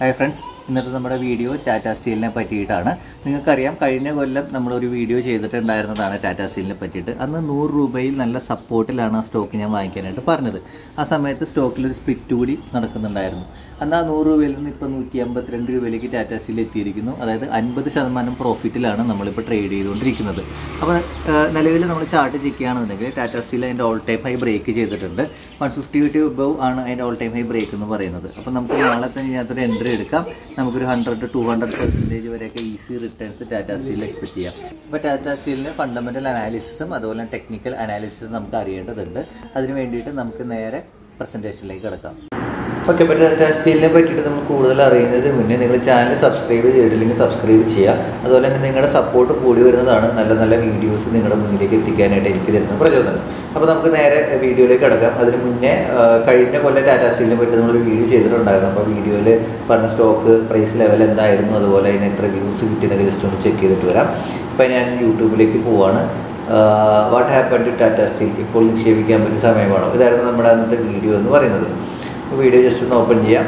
hi friends ഇന്നത്തെ നമ്മുടെ video Tata സ്റ്റീലിനെ പറ്റിയിട്ടാണ് നിങ്ങൾക്കറിയാം കഴിഞ്ഞ കൊല്ലം നമ്മളൊരു വീഡിയോ ചെയ്തിട്ടുണ്ടായിരുന്നതാണ് ടാറ്റ സ്റ്റീലിനെ പറ്റിയിട്ട് അന്ന് നൂറ് രൂപയിൽ നല്ല സപ്പോർട്ടിലാണ് ആ സ്റ്റോക്ക് ഞാൻ വാങ്ങിക്കാനായിട്ട് പറഞ്ഞത് ആ സമയത്ത് സ്റ്റോക്കിലൊരു സ്പ്ലിറ്റ് കൂടി നടക്കുന്നുണ്ടായിരുന്നു അന്ന് ആ നൂറ് രൂപയിൽ നിന്ന് ഇപ്പോൾ നൂറ്റി അമ്പത്തിരണ്ട് രൂപയിലേക്ക് ടാറ്റ സ്റ്റീൽ എത്തിയിരിക്കുന്നു അതായത് അൻപത് ശതമാനം പ്രോഫിറ്റിലാണ് നമ്മളിപ്പോൾ ട്രേഡ് ചെയ്തുകൊണ്ടിരിക്കുന്നത് അപ്പോൾ നിലവിൽ നമ്മൾ ചാർട്ട് ചെയ്യുകയാണെന്നുണ്ടെങ്കിൽ ടാറ്റ സ്റ്റീൽ അതിൻ്റെ ഓൾ ടൈം ഹൈ ബ്രേക്ക് ചെയ്തിട്ടുണ്ട് വൺ ഫിഫ്റ്റി ടു എബവ് ആണ് അതിൻ്റെ ഓൾ ടൈം ഹൈ ബ്രേക്ക് എന്ന് പറയുന്നത് അപ്പോൾ നമുക്ക് നാളെ തന്നെ ഇതിനകത്തൊരു എൻട്രി എടുക്കാം നമുക്കൊരു ഹൺഡ്രഡ് ടു ഹൺഡ്രഡ് പെർസെൻറ്റേജ് വരെയൊക്കെ ഈസി റിട്ടേൺസ് ടാറ്റ സ്റ്റീലിൽ എക്സ്പെക്ട് ചെയ്യാം അപ്പോൾ ടാറ്റ സ്റ്റീലിന് ഫണ്ടമെൻ്റൽ അനാലിസിസും അതുപോലെ ടെക്നിക്കൽ അനാലിസിസും നമുക്ക് അറിയേണ്ടതുണ്ട് അതിന് വേണ്ടിയിട്ട് നമുക്ക് നേരെ പ്രസൻറ്റേഷനിലേക്ക് കിടക്കാം ഓക്കെ അപ്പോൾ ടാറ്റ സ്റ്റീലിനെ പറ്റിയിട്ട് നമ്മൾ കൂടുതൽ അറിയുന്നതിന് മുന്നേ നിങ്ങൾ ചാനൽ സബ്സ്ക്രൈബ് ചെയ്തിട്ടില്ലെങ്കിൽ സബ്സ്ക്രൈബ് ചെയ്യുക അതുപോലെ തന്നെ നിങ്ങളുടെ സപ്പോർട്ട് കൂടി വരുന്നതാണ് നല്ല നല്ല വീഡിയോസ് നിങ്ങളുടെ മുന്നിലേക്ക് എത്തിക്കാനായിട്ട് എനിക്ക് തരുന്ന പ്രചോദനം അപ്പോൾ നമുക്ക് നേരെ വീഡിയോയിലേക്ക് കിടക്കാം അതിന് മുന്നേ ആ, കഴിഞ്ഞ കൊല്ലം ടാറ്റ സ്റ്റീലിനെ പറ്റി നമ്മളൊരു വീഡിയോ ചെയ്തിട്ടുണ്ടായിരുന്നു അപ്പോൾ വീഡിയോയിൽ പറഞ്ഞ സ്റ്റോക്ക് പ്രൈസ് ലെവൽ എന്തായിരുന്നു അതുപോലെ അതിന് എത്ര വ്യൂസ് കിട്ടിയെന്നൊക്കെ ജസ്റ്റ് ഒന്ന് ചെക്ക് ചെയ്തിട്ട് വരാം ഇപ്പോൾ ഞാൻ യൂട്യൂബിലേക്ക് പോവാണ് what happen to Tata steel ഇപ്പോൾ നിക്ഷേപിക്കാൻ പറ്റിയ സമയമാണോ ഇതായിരുന്നു നമ്മുടെ അന്നത്തെ വീഡിയോ എന്ന് പറയുന്നത് വീഡിയോ ജസ്റ്റ് ഒന്ന് ഓപ്പൺ ചെയ്യാം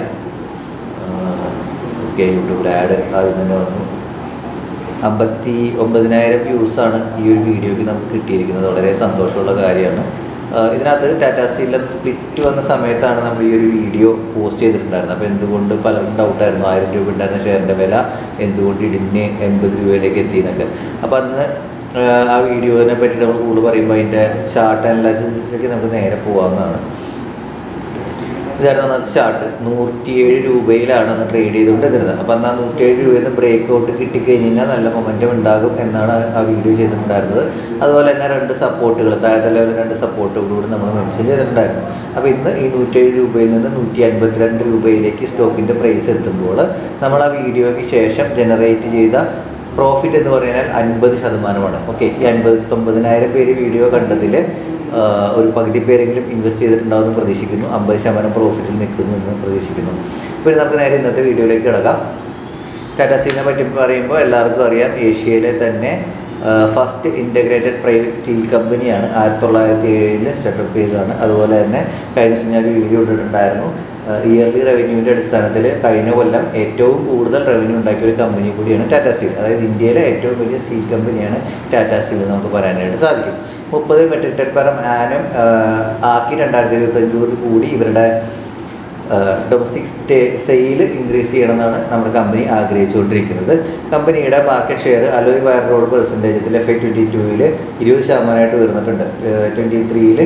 ഓക്കെ യൂട്യൂബിൽ ആഡ് ആദ്യം തന്നെ വന്നു അമ്പത്തി ഒമ്പതിനായിരം വ്യൂസാണ് ഈ ഒരു വീഡിയോയ്ക്ക് നമുക്ക് കിട്ടിയിരിക്കുന്നത് വളരെ സന്തോഷമുള്ള കാര്യമാണ് ആഹ് ഇതിനകത്ത് ടാറ്റ സ്റ്റീലിൽ സ്പ്ലിറ്റ് വന്ന സമയത്താണ് നമ്മൾ ഈ ഒരു വീഡിയോ പോസ്റ്റ് ചെയ്തിട്ടുണ്ടായിരുന്നത് അപ്പോൾ എന്തുകൊണ്ട് പലർക്കും ഡൗട്ടായിരുന്നു ആയിരം രൂപ ഉണ്ടായിരുന്ന ഷെയറിൻ്റെ വില എന്തുകൊണ്ട് ഇടിഞ്ഞ് എൺപത് രൂപയിലേക്ക് എത്തിയെന്നൊക്കെ അപ്പോൾ അന്ന് ആഹ് ആ വീഡിയോനെ പറ്റിയിട്ട് നമ്മൾ കൂടുതൽ പറയുമ്പോൾ അതിൻ്റെ ചാർട്ട് അനലൈസിലേക്ക് നമുക്ക് നേരെ പോകാവുന്നതാണ് ഇതായിരുന്നു അന്നത്തെ ചാർട്ട് നൂറ്റിയേഴ് രൂപയിലാണ് അന്ന് ട്രേഡ് ചെയ്തുകൊണ്ടിരുന്നത് അപ്പോൾ അന്ന് ആ നൂറ്റിയേഴ് രൂപയിൽ നിന്ന് ബ്രേക്ക് ഔട്ട് കിട്ടിക്കഴിഞ്ഞാൽ നല്ല മൊമെൻറ്റം ഉണ്ടാകും എന്നാണ് ആ വീഡിയോ ചെയ്തിട്ടുണ്ടായിരുന്നത് അതുപോലെ തന്നെ രണ്ട് സപ്പോർട്ടുകൾ താഴത്തെ ലെവലിൽ രണ്ട് സപ്പോർട്ടുകളൂടെ നമ്മൾ മെൻഷൻ ചെയ്തിട്ടുണ്ടായിരുന്നു അപ്പോൾ ഇന്ന് ഈ നൂറ്റിയേഴ് രൂപയിൽ നിന്ന് നൂറ്റി അൻപത്തിരണ്ട് രൂപയിലേക്ക് സ്റ്റോക്കിൻ്റെ പ്രൈസ് എത്തുമ്പോൾ നമ്മൾ ആ വീഡിയോയ്ക്ക് ശേഷം ജനറേറ്റ് ചെയ്ത പ്രോഫിറ്റ് എന്ന് പറഞ്ഞാൽ അൻപത് ശതമാനമാണ് ഓക്കെ ഈ അൻപത്തൊമ്പതിനായിരം പേര് വീഡിയോ കണ്ടതിൽ ആഹ് ഒരു പകുതി പേരെങ്കിലും ഇൻവെസ്റ്റ് ചെയ്തിട്ടുണ്ടാവുമെന്ന് പ്രതീക്ഷിക്കുന്നു അമ്പത് ശതമാനം പ്രോഫിറ്റിൽ നിൽക്കുന്നു എന്ന് പ്രതീക്ഷിക്കുന്നു പിന്നെ നമുക്ക് നേരെ ഇന്നത്തെ വീഡിയോയിലേക്ക് കിടക്കാം ടാറ്റ സ്റ്റീലിനെ പറ്റി പറയുമ്പോൾ എല്ലാവർക്കും അറിയാം ഏഷ്യയിലെ തന്നെ ഫസ്റ്റ് ഇൻ്റഗ്രേറ്റഡ് പ്രൈവറ്റ് സ്റ്റീൽ കമ്പനിയാണ് ആയിരത്തി തൊള്ളായിരത്തി ഏഴിൽ സ്റ്റാർട്ടപ്പ് ചെയ്തതാണ് അതുപോലെ തന്നെ കഴിഞ്ഞ ദിവസം ഞാൻ ഒരു വീഡിയോ ഇട്ടിട്ടുണ്ടായിരുന്നു ഇയർലി റവന്യൂവിൻ്റെ അടിസ്ഥാനത്തിൽ കഴിഞ്ഞ കൊല്ലം ഏറ്റവും കൂടുതൽ റവന്യൂ ഉണ്ടാക്കിയ ഒരു കമ്പനി കൂടിയാണ് ടാറ്റ സ്റ്റീൽ അതായത് ഇന്ത്യയിലെ ഏറ്റവും വലിയ സ്റ്റീൽ കമ്പനിയാണ് ടാറ്റ സ്റ്റീൽ എന്ന് നമുക്ക് പറയാനായിട്ട് സാധിക്കും മുപ്പത് മെട്രിക് ടൺ പരം ആനം ആക്കി രണ്ടായിരത്തി ഇരുപത്തഞ്ചോട് കൂടി ഇവരുടെ ഡൊമസ്റ്റിക് സ്റ്റേ സെയിൽ ഇൻക്രീസ് ചെയ്യണമെന്നാണ് നമ്മുടെ കമ്പനി ആഗ്രഹിച്ചുകൊണ്ടിരിക്കുന്നത് കമ്പനിയുടെ market share alloy wire rod പെർസെൻറ്റേജത്തിൽ എഫ് ഐ ട്വൻറ്റി ടൂവിൽ ഇരുപത് ശതമാനമായിട്ട് ഉയർന്നിട്ടുണ്ട് ട്വൻറ്റി ത്രീയിൽ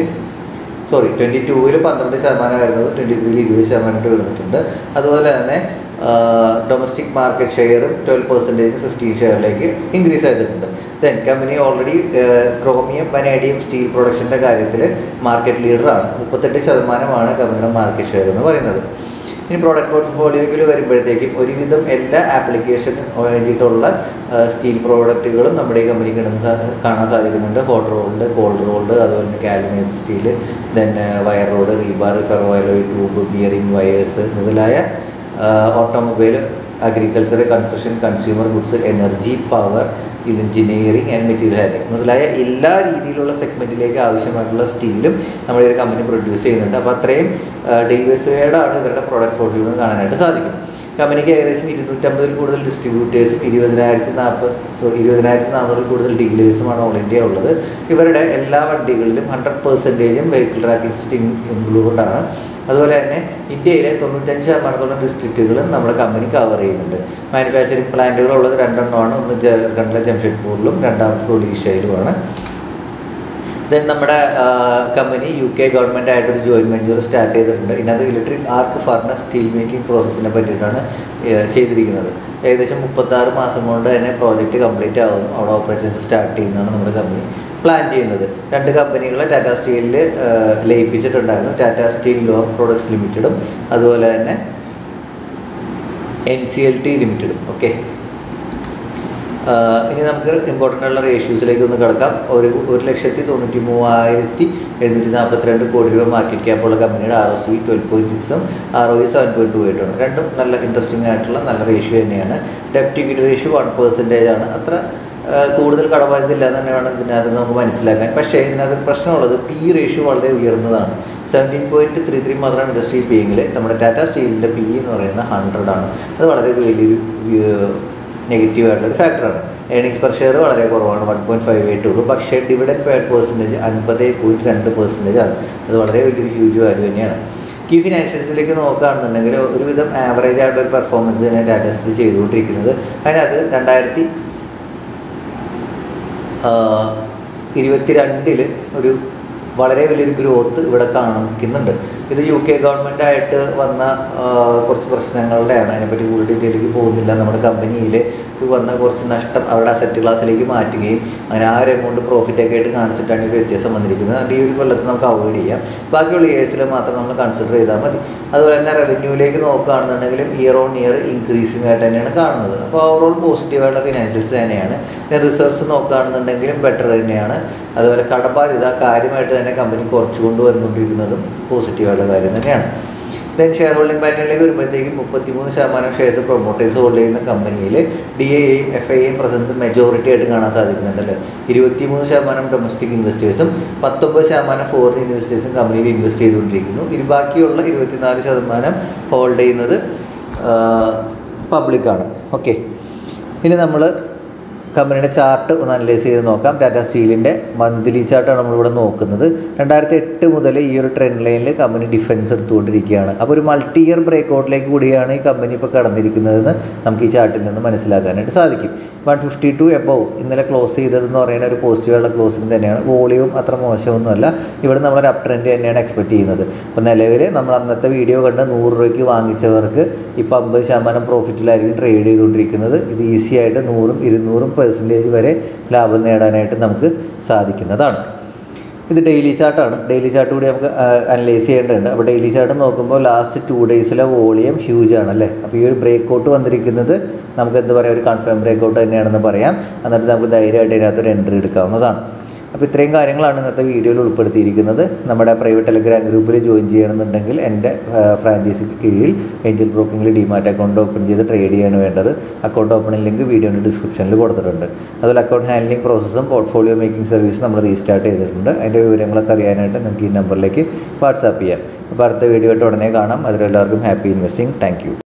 സോറി ട്വൻറ്റി ടൂവിൽ പന്ത്രണ്ട് ശതമാനമായിരുന്നത് ട്വൻറ്റി ത്രീയിൽ ഇരുപത് ശതമാനമായിട്ട് ഉയർന്നിട്ടുണ്ട് അതുപോലെ തന്നെ ഡൊമസ്റ്റിക് മാർക്കറ്റ് ഷെയറും ട്വൽവ് പെർസെൻറ്റേജ് ഫിഫ്റ്റീൻ ഷെയറിലേക്ക് ഇൻക്രീസ് ചെയ്തിട്ടുണ്ട് then company already chromium vanadium steel പ്രൊഡക്ഷൻ്റെ കാര്യത്തിൽ മാർക്കറ്റ് ലീഡറാണ് മുപ്പത്തെട്ട് ശതമാനമാണ് കമ്പനിയുടെ മാർക്കറ്റ് ഷെയർ എന്ന് പറയുന്നത് ഇനി പ്രോഡക്റ്റ് പോർട്ട്ഫോളിയോയിൽ വരുമ്പോഴത്തേക്കും ഒരുവിധം എല്ലാ ആപ്ലിക്കേഷനും വേണ്ടിയിട്ടുള്ള സ്റ്റീൽ പ്രോഡക്റ്റുകളും നമ്മുടെ ഈ കമ്പനിക്ക് കിടന്ന് സാ- കാണാൻ സാധിക്കുന്നുണ്ട് ഹോട്ട് റോൾഡ് കോൾഡ് റോൾഡ് അതുപോലെ തന്നെ galvanized steel then wire rod rebar ferroalloy tube bearing wires മുതലായ automobile agriculture construction consumer goods energy power engineering and material handling മുതലായ എല്ലാ രീതിയിലുള്ള സെഗ്മെൻറ്റിലേക്ക് ആവശ്യമായിട്ടുള്ള സ്റ്റീലും നമ്മുടെ ഈ ഒരു കമ്പനി പ്രൊഡ്യൂസ് ചെയ്യുന്നുണ്ട് അപ്പോൾ അത്രയും ഡൈവേഴ്സിഫൈഡ് ആണ് ഇവരുടെ പ്രോഡക്റ്റ് പോർട്ട്ഫോളിയോ കാണാനായിട്ട് സാധിക്കും കമ്പനിക്ക് ഏകദേശം ഇരുന്നൂറ്റമ്പതിൽ കൂടുതൽ ഡിസ്ട്രിബ്യൂട്ടേഴ്സും ഇരുപതിനായിരത്തി നാൽപ്പത് സോറി ഇരുപതിനായിരത്തി നാനൂറിൽ കൂടുതൽ ഡീലേഴ്സുമാണ് ഓൾ ഇന്ത്യ ഉള്ളത് ഇവരുടെ എല്ലാ വണ്ടികളിലും ഹൺഡ്രഡ് പെർസെൻറ്റേജും വെഹിക്കിൾ ട്രാക്കിംഗ് സിസ്റ്റം ഇൻക്ലൂഡ് ആണ് അതുപോലെ തന്നെ ഇന്ത്യയിലെ തൊണ്ണൂറ്റഞ്ച് ശതമാനത്തോളം ഡിസ്ട്രിക്റ്റുകളും നമ്മുടെ കമ്പനി കവർ ചെയ്യുന്നുണ്ട് മാനുഫാക്ചറിങ് പ്ലാന്റുകളുള്ളത് രണ്ടെണ്ണമാണ് ഒന്ന് ജാർഖണ്ഡിലെ ജംഷഡ്പൂരിലും രണ്ടാമത്തെ ഒഡീഷയിലുമാണ് ദെൻ നമ്മുടെ കമ്പനി യു കെ ഗവൺമെൻറ് ആയിട്ടൊരു ജോയിൻറ്റ് വെഞ്ചർ സ്റ്റാർട്ട് ചെയ്തിട്ടുണ്ട് ഇതിനകത്ത് electric arc furnace steel making പ്രോസസ്സിനെ പറ്റിയിട്ടാണ് ഏഹ്, ചെയ്തിരിക്കുന്നത് ഏകദേശം മുപ്പത്താറ് മാസം കൊണ്ട് തന്നെ പ്രോജക്റ്റ് കംപ്ലീറ്റ് ആകുന്നു അവിടെ ഓപ്പറേഷൻസ് സ്റ്റാർട്ട് ചെയ്യുന്നതാണ് നമ്മുടെ കമ്പനി പ്ലാൻ ചെയ്യുന്നത് രണ്ട് കമ്പനികളെ ടാറ്റ സ്റ്റീലിൽ ലയിപ്പിച്ചിട്ടുണ്ടായിരുന്നു ടാറ്റ സ്റ്റീൽ ലോങ് പ്രോഡക്ട്സ് ലിമിറ്റഡും അതുപോലെ തന്നെ എൻ സി എൽ ടി ലിമിറ്റഡും ഓക്കെ ആഹ് ഇനി നമുക്ക് ഇമ്പോർട്ടൻ്റ് ആയിട്ടുള്ള റേഷ്യൂസിലേക്ക് ഒന്ന് കിടക്കാം ഒരു ഒരു ലക്ഷത്തി തൊണ്ണൂറ്റി മൂവായിരത്തി എഴുന്നൂറ്റി നാൽപ്പത്തിരണ്ട് കോടി രൂപ മാർക്കറ്റ് ക്യാപ്പുള്ള കമ്പനിയുടെ R S V twelve point സിക്സും R O V seven point two എയ്റ്റും ആണ് രണ്ടും നല്ല ഇൻട്രസ്റ്റിംഗ് ആയിട്ടുള്ള നല്ല റേഷ്യോ തന്നെയാണ് ഡെപ്റ്റ് ഇക്വിറ്റി റേഷ്യോ വൺ പെർസെൻറ്റേജ് ആണ് അത്ര ആ, കൂടുതൽ കടബാധ്യത ഇല്ല എന്ന് തന്നെയാണ് ഇതിനകത്ത് നമുക്ക് മനസ്സിലാക്കാൻ പക്ഷേ ഇതിനകത്ത് പ്രശ്നമുള്ളത് പി റേഷ്യോ വളരെ ഉയർന്നതാണ് സെവൻറ്റീൻ പോയിൻറ്റ് ത്രീ ത്രീ മാത്രമാണ് ഇൻഡസ്ട്രി പി എങ്കിൽ നമ്മുടെ ടാറ്റ സ്റ്റീലിൻ്റെ പി എന്ന് പറയുന്നത് ഹൺഡ്രഡ് ആണ് അത് വളരെ ഒരു വലിയൊരു നെഗറ്റീവ് ആയിട്ടുള്ള ഒരു ഫാക്ടറാണ് ഏണിങ്സ് പെർ ഷെയർ വളരെ കുറവാണ് വൺ പോയിൻറ്റ് ഫൈവ് എയ്റ്റ് ഉള്ളൂ പക്ഷേ ഡിവിഡൻ പേഡ് പെർസെൻറ്റേജ് അൻപത് പോയിൻറ്റ് രണ്ട് പെർസെൻറ്റേജ് ആണ് അത് വളരെ വലിയൊരു ഹ്യൂജ് വാല്യൂ തന്നെയാണ് കീ ഫിനാൻഷ്യൽസിലേക്ക് നോക്കുകയാണെന്നുണ്ടെങ്കിൽ ഒരുവിധം ആവറേജ് ആയിട്ടുള്ള ഒരു പെർഫോമൻസ് തന്നെ ടാറ്റ സ്റ്റീൽ ചെയ്തുകൊണ്ടിരിക്കുന്നത് അതിനകത്ത് രണ്ടായിരത്തി ഇരുപത്തിരണ്ടിൽ ഒരു വളരെ വലിയൊരു ഗ്രോത്ത് ഇവിടെ കാണിക്കുന്നുണ്ട് ഇത് യു കെ ഗവൺമെൻറ്റായിട്ട് വന്ന ആ, കുറച്ച് പ്രശ്നങ്ങളുടെയാണ് അതിനെപ്പറ്റി കൂടുതൽ ഡീറ്റെയിലേക്ക് പോകുന്നില്ല നമ്മുടെ കമ്പനിയിലേക്ക് വന്ന കുറച്ച് നഷ്ടം അവരുടെ അസറ്റ് ക്ലാസ്സിലേക്ക് മാറ്റുകയും അങ്ങനെ ആ ഒരു എമൗണ്ട് പ്രോഫിറ്റ് ഒക്കെ ആയിട്ട് കാണിച്ചിട്ടാണ് ഈ ഒരു വ്യത്യാസം വന്നിരിക്കുന്നത് അതുകൊണ്ട് ഈ ഒരു കൊല്ലത്ത് നമുക്ക് അവോയ്ഡ് ചെയ്യാം ബാക്കിയുള്ള ഇയേഴ്സിൽ മാത്രം നമ്മൾ കൺസിഡർ ചെയ്താൽ മതി അതുപോലെ തന്നെ റവന്യൂയിലേക്ക് നോക്കുകയാണെന്നുണ്ടെങ്കിലും ഇയർ ഓൺ ഇയർ ഇൻക്രീസിങ് ആയിട്ട് തന്നെയാണ് കാണുന്നത് അപ്പോൾ ഓവറോൾ പോസിറ്റീവായിട്ടുള്ള ഫിനാൻഷ്യൽസ് തന്നെയാണ് പിന്നെ റിസർവ്സ് നോക്കുകയാണെന്നുണ്ടെങ്കിലും ബെറ്റർ തന്നെയാണ് അതുപോലെ കടബാധ്യത കാര്യമായിട്ട് തന്നെ കമ്പനി കുറച്ച് കൊണ്ടുവന്നുകൊണ്ടിരിക്കുന്നതും പോസിറ്റീവായിട്ടുള്ള കാര്യം തന്നെയാണ് ദെൻ ഷെയർ ഹോൾഡിംഗ് പാറ്റേണിലേക്ക് വരുമ്പോഴത്തേക്കും മുപ്പത്തിമൂന്ന് ശതമാനം ഷെയർസ് പ്രൊമോട്ടേഴ്സ് ഹോൾഡ് ചെയ്യുന്ന കമ്പനിയിൽ ഡി എയും എഫ് ഐ എയും പ്രസൻസ് മെജോറിറ്റി ആയിട്ട് കാണാൻ സാധിക്കുന്നുണ്ടല്ലോ ഇരുപത്തിമൂന്ന് ശതമാനം ഡൊമസ്റ്റിക് ഇൻവെസ്റ്റേഴ്സും പത്തൊമ്പത് ശതമാനം ഫോറിൻ ഇൻവെസ്റ്റേഴ്സും കമ്പനിയിൽ ഇൻവെസ്റ്റ് ചെയ്തുകൊണ്ടിരിക്കുന്നു ഇനി ബാക്കിയുള്ള ഇരുപത്തിനാല് ശതമാനം ഹോൾഡ് ചെയ്യുന്നത് പബ്ലിക്കാണ് ഓക്കെ ഇനി നമ്മൾ കമ്പനിയുടെ ചാർട്ട് ഒന്ന് അനലൈസ് ചെയ്ത് നോക്കാം ടാറ്റ സ്റ്റീലിൻ്റെ മന്ത്ലി ചാർട്ടാണ് നമ്മളിവിടെ നോക്കുന്നത് രണ്ടായിരത്തി എട്ട് മുതൽ ഈ ഒരു ട്രെൻഡ് ലൈനിൽ കമ്പനി ഡിഫൻസ് എടുത്തുകൊണ്ടിരിക്കുകയാണ് അപ്പോൾ ഒരു മൾട്ടി ഇയർ ബ്രേക്ക് ഔട്ടിലേക്ക് കൂടിയാണ് ഈ കമ്പനി ഇപ്പോൾ കടന്നിരിക്കുന്നതെന്ന് നമുക്ക് ഈ ചാർട്ടിൽ നിന്ന് മനസ്സിലാക്കാനായിട്ട് സാധിക്കും വൺ ഫിഫ്റ്റി ടു എബവ് ഇന്നലെ ക്ലോസ് ചെയ്തതെന്ന് പറയുന്ന ഒരു പോസിറ്റീവായുള്ള ക്ലോസിംഗ് തന്നെയാണ് വോളിയും അത്ര മോശമൊന്നുമല്ല ഇവിടെ നമ്മളൊരു അപ് ട്രെൻഡ് തന്നെയാണ് എക്സ്പെക്ട് ചെയ്യുന്നത് അപ്പോൾ നിലവിൽ നമ്മൾ അന്നത്തെ വീഡിയോ കണ്ട് നൂറ് രൂപയ്ക്ക് വാങ്ങിച്ചവർക്ക് ഇപ്പോൾ അമ്പത് ശതമാനം പ്രോഫിറ്റിലായിരിക്കും ട്രേഡ് ചെയ്തുകൊണ്ടിരിക്കുന്നത് ഇത് ഈസി ആയിട്ട് നൂറും ഇരുന്നൂറും പെർസെൻറ്റേജ് വരെ ലാഭം നേടാനായിട്ട് നമുക്ക് സാധിക്കുന്നതാണ് ഇത് ഡെയിലി ചാർട്ടാണ് ഡെയിലി ചാർട്ട് കൂടി നമുക്ക് അനലൈസ് ചെയ്യേണ്ടതുണ്ട് അപ്പോൾ ഡെയിലി ചാർട്ട് നോക്കുമ്പോൾ ലാസ്റ്റ് ടു ഡേയ്സിലെ വോളിയം ഹ്യൂജ് ആണ് അല്ലേ അപ്പോൾ ഈ ഒരു ബ്രേക്ക് ഔട്ട് വന്നിരിക്കുന്നത് നമുക്ക് എന്താ പറയുക ഒരു കൺഫേം ബ്രേക്ക് ഔട്ട് തന്നെയാണെന്ന് പറയാം എന്നിട്ട് നമുക്ക് ധൈര്യമായിട്ട് ഇതിനകത്തൊരു എൻട്രി എടുക്കാവുന്നതാണ് അപ്പോൾ ഇത്രയും കാര്യങ്ങളാണ് ഇന്നത്തെ വീഡിയോയിൽ ഉൾപ്പെടുത്തിയിരിക്കുന്നത് നമ്മുടെ പ്രൈവറ്റ് ടെലിഗ്രാം ഗ്രൂപ്പിൽ ജോയിൻ ചെയ്യണമെന്നുണ്ടെങ്കിൽ എൻ്റെ ഫ്രാഞ്ചൈസിക്ക് കീഴിൽ ഏഞ്ചൽ ബ്രോക്കിങ്ങിൽ ഡിമാറ്റ് അക്കൗണ്ട് ഓപ്പൺ ചെയ്ത് ട്രേഡ് ചെയ്യാണ് വേണ്ടത് അക്കൗണ്ട് ഓപ്പണിംഗ് ലിങ്ക് വീഡിയോൻ്റെ ഡിസ്ക്രിപ്ഷനിൽ കൊടുത്തിട്ടുണ്ട് അതുപോലെ അക്കൗണ്ട് ഹാൻഡ്ലിംഗ് പ്രോസസ്സും പോർട്ട്ഫോളിയോ മേക്കിംഗ് സർവീസ് നമ്മൾ റീസ്റ്റാർട്ട് ചെയ്തിട്ടുണ്ട് അതിൻ്റെ വിവരങ്ങളൊക്കെ അറിയാനായിട്ട് നിങ്ങൾക്ക് ഈ നമ്പറിലേക്ക് വാട്സാപ്പ് ചെയ്യാം അപ്പോൾ അടുത്ത വീഡിയോ ആയിട്ട് ഉടനെ കാണാം അതിലെല്ലാവർക്കും ഹാപ്പി ഇൻവെസ്റ്റിംഗ് താങ്ക്